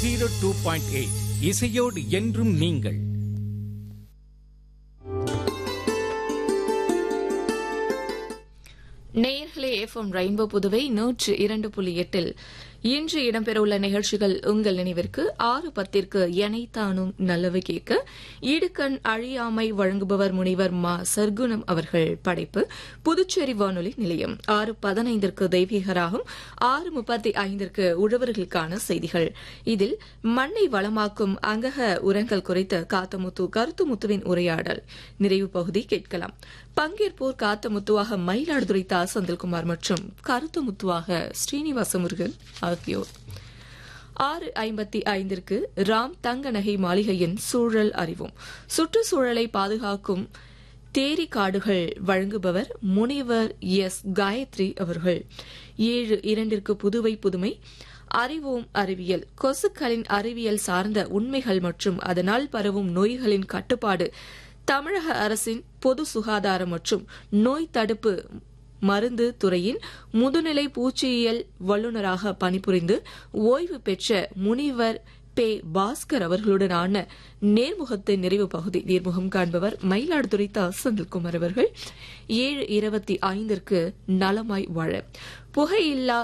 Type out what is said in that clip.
zero two point eight இசையோடு என்றும் நீங்கள் நேயர்களே எஃப்எம் ரெயின்போ புதுவை நூற்று இரண்டு புள்ளி எட்டில் இன்று இடம்பெறவுள்ள நிகழ்ச்சிகள் உங்கள் நினைவிற்கு ஆறு பத்திற்கு எனைத்தானும் நல்லவை கேட்க ஈடுக்கண் அழியாமை வழங்குபவர் முனைவர் மா சர்க்குணம் அவர்கள் படைப்பு புதுச்சேரி வானொலி நிலையம் ஆறு பதினைந்திற்கு தெய்வீகராகும் ஆறு முப்பத்தி ஐந்திற்கு உழவர்களுக்கான செய்திகள் இதில் மண்ணை வளமாக்கும் அங்கக உரங்கள் குறித்த காத்தமுத்து கருத்துமுத்துவின் உரையாடல் நிறைவு பகுதி கேட்கலாம் பங்கேற்போர் காத்தமுத்துவாக மயிலாடுதுறை தா செந்தில்குமார் மற்றும் கருத்துமுத்துவாக ஸ்ரீனிவாச முருகன் ஆகியோர் ஆறு ஐம்பத்தி ஐந்திற்கு ராம் தங்க நகை மாளிகையின் சூழல் அறிவோம் சுற்றுச்சூழலை பாதுகாக்கும் தேரி காடுகள் வழங்குபவர் முனைவர் எஸ் காயத்ரி அவர்கள் ஏழு இரண்டிற்கு புதுவை புதுமை அறிவோம் அறிவியல் கொசுக்களின் அறிவியல் சார்ந்த உண்மைகள் மற்றும் அதனால் பரவும் நோய்களின் கட்டுப்பாடு தமிழக அரசின் பொது சுகாதாரம் மற்றும் நோய் தடுப்பு மருந்து துறையின் முதுநிலை பூச்சியியல் வல்லுநராக பணிபுரிந்து ஓய்வு பெற்ற முனிவர் பே பாஸ்கர் அவர்களுடனான நேர்முகத்தின் நிறைவு பகுதி நேர்முகம் காண்பவர் மயிலாடுதுறை தா செந்தில்குமார் அவர்கள் ஏழு இருபத்தி ஐந்திற்கு நலமாய் வாழ புகையில்லா